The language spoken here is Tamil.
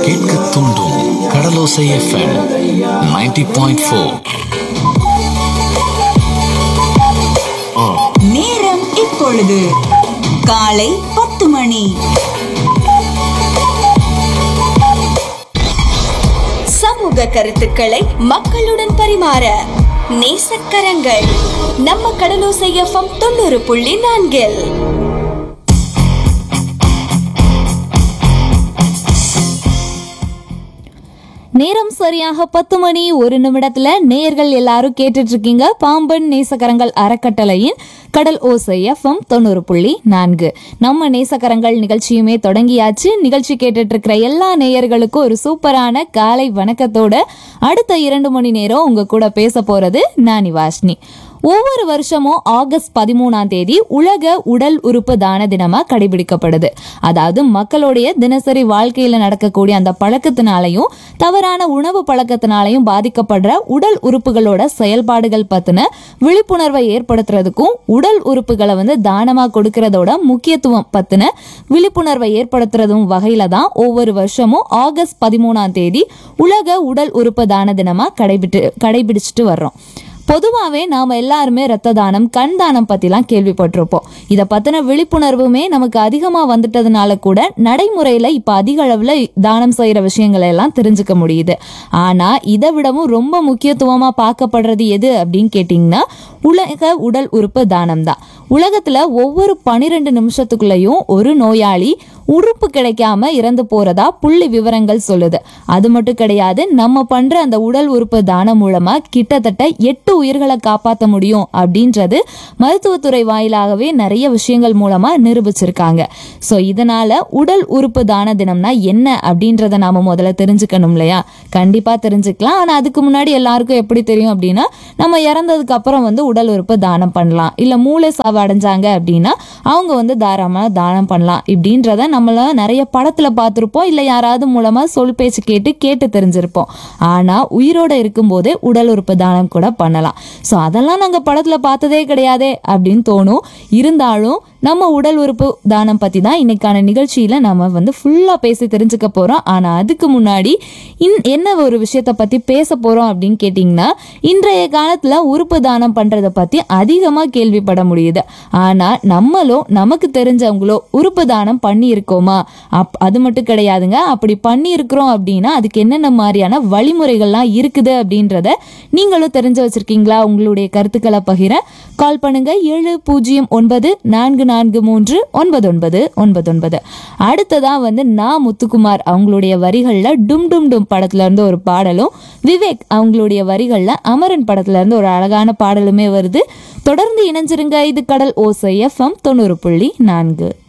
கேட்க தூண்டும் கடலோசை எஃப்எம் 90.4 பாயிண்ட் ஃபோர் நேரம் இப்பொழுது காலை பத்து மணி சமூக கருத்துக்களை மக்களுடன் பரிமாற நேசக்கரங்கள் நம்ம கடலோசை எஃப்எம் தொண்ணூறு புள்ளி நான்கில் நேரம் சரியாக பத்து மணி ஒரு நிமிடத்துல நேயர்கள் எல்லாரும் கேட்டுட்டு இருக்கீங்க பாம்பன் நேசக்கரங்கள் அறக்கட்டளையின் கடல் ஓசை எஃப்எம் தொண்ணூறு புள்ளி நான்கு நம்ம நேசக்கரங்கள் நிகழ்ச்சியுமே தொடங்கியாச்சு நிகழ்ச்சி கேட்டுட்டு இருக்கிற எல்லா நேயர்களுக்கும் ஒரு சூப்பரான காலை வணக்கத்தோட அடுத்த இரண்டு மணி நேரம் உங்க கூட பேச போறது நானி வாஷ்னி ஒவ்வொரு வருஷமும் ஆகஸ்ட் பதிமூணாம் தேதி உலக உடல் உறுப்பு தான தினமா கடைபிடிக்கப்படுது அதாவது மக்களுடைய தினசரி வாழ்க்கையில நடக்கக்கூடிய அந்த பழக்கத்தினாலையும் தவறான உணவு பழக்கத்தினாலையும் பாதிக்கப்படுற உடல் உறுப்புகளோட செயல்பாடுகள் பத்தின விழிப்புணர்வை ஏற்படுத்துறதுக்கும் உடல் உறுப்புகளை வந்து தானமா கொடுக்கறதோட முக்கியத்துவம் பத்தின விழிப்புணர்வை ஏற்படுத்துறதும் வகையில தான் ஒவ்வொரு வருஷமும் ஆகஸ்ட் பதிமூணாம் தேதி உலக உடல் உறுப்பு தான தினமா கடைபிட்டு கடைபிடிச்சிட்டு வர்றோம் பொதுவாகவே நாம் எல்லாருமே ரத்த தானம் கண் தானம் பற்றிலாம் கேள்விப்பட்டிருப்போம் இதை பற்றின விழிப்புணர்வுமே நமக்கு அதிகமாக வந்துட்டதுனால கூட நடைமுறையில் இப்போ அதிக அளவில் தானம் செய்கிற விஷயங்களை எல்லாம் தெரிஞ்சுக்க முடியுது ஆனால் இதை விடவும் ரொம்ப முக்கியத்துவமாக பார்க்கப்படுறது எது அப்படின்னு கேட்டிங்கன்னா உலக உடல் உறுப்பு தானம் தான் உலகத்தில் ஒவ்வொரு பன்னிரெண்டு நிமிஷத்துக்குள்ளேயும் ஒரு நோயாளி உறுப்பு கிடைக்காம இறந்து போறதா புள்ளி விவரங்கள் சொல்லுது அது மட்டும் கிடையாது நம்ம பண்ற அந்த உடல் உறுப்பு தானம் மூலமா கிட்டத்தட்ட எட்டு உயிர்களை காப்பாற்ற முடியும் அப்படின்றது மருத்துவத்துறை வாயிலாகவே நிறைய விஷயங்கள் மூலமா நிரூபிச்சிருக்காங்க ஸோ இதனால உடல் உறுப்பு தான தினம்னா என்ன அப்படின்றத நாம முதல்ல தெரிஞ்சுக்கணும் இல்லையா கண்டிப்பா தெரிஞ்சுக்கலாம் ஆனா அதுக்கு முன்னாடி எல்லாருக்கும் எப்படி தெரியும் அப்படின்னா நம்ம இறந்ததுக்கு அப்புறம் வந்து உடல் உறுப்பு தானம் பண்ணலாம் இல்ல மூளை சாவு அடைஞ்சாங்க அப்படின்னா அவங்க வந்து தாராளமா தானம் பண்ணலாம் இப்படின்றத நம்மள நிறைய படத்துல பார்த்துருப்போம் இல்ல யாராவது மூலமா சொல் பேச்சு கேட்டு கேட்டு தெரிஞ்சிருப்போம் ஆனா உயிரோட இருக்கும்போதே உடல் உறுப்பு தானம் கூட பண்ணலாம் ஸோ அதெல்லாம் நாங்க படத்துல பார்த்ததே கிடையாதே அப்படின்னு தோணும் இருந்தாலும் நம்ம உடல் உறுப்பு தானம் பத்தி தான் இன்னைக்கான நிகழ்ச்சியில நம்ம வந்து ஃபுல்லா பேசி தெரிஞ்சுக்க போறோம் ஆனா அதுக்கு முன்னாடி இன் என்ன ஒரு விஷயத்த பத்தி பேச போறோம் அப்படின்னு கேட்டிங்கன்னா இன்றைய காலத்துல உறுப்பு தானம் பண்றத பத்தி அதிகமா கேள்விப்பட முடியுது ஆனா நம்மளும் நமக்கு தெரிஞ்சவங்களோ உறுப்பு தானம் பண்ணி இருக்கோமா அப் அது மட்டும் கிடையாதுங்க அப்படி பண்ணி இருக்கிறோம் அப்படின்னா அதுக்கு என்னென்ன மாதிரியான வழிமுறைகள்லாம் இருக்குது அப்படின்றத நீங்களும் தெரிஞ்சு வச்சிருக்கீங்களா உங்களுடைய கருத்துக்களை பகிர கால் பண்ணுங்க ஏழு பூஜ்ஜியம் ஒன்பது நான்கு நான்கு மூன்று ஒன்பது ஒன்பது ஒன்பது ஒன்பது அடுத்ததா வந்து நான் முத்துக்குமார் அவங்களுடைய வரிகள்ல டும் டும் டும் படத்துல இருந்து ஒரு பாடலும் விவேக் அவங்களுடைய வரிகள்ல அமரன் படத்துல இருந்து ஒரு அழகான பாடலுமே வருது தொடர்ந்து இணைஞ்சிருங்க இது கடல் ஓசை எஃப்எம் தொண்ணூறு புள்ளி நான்கு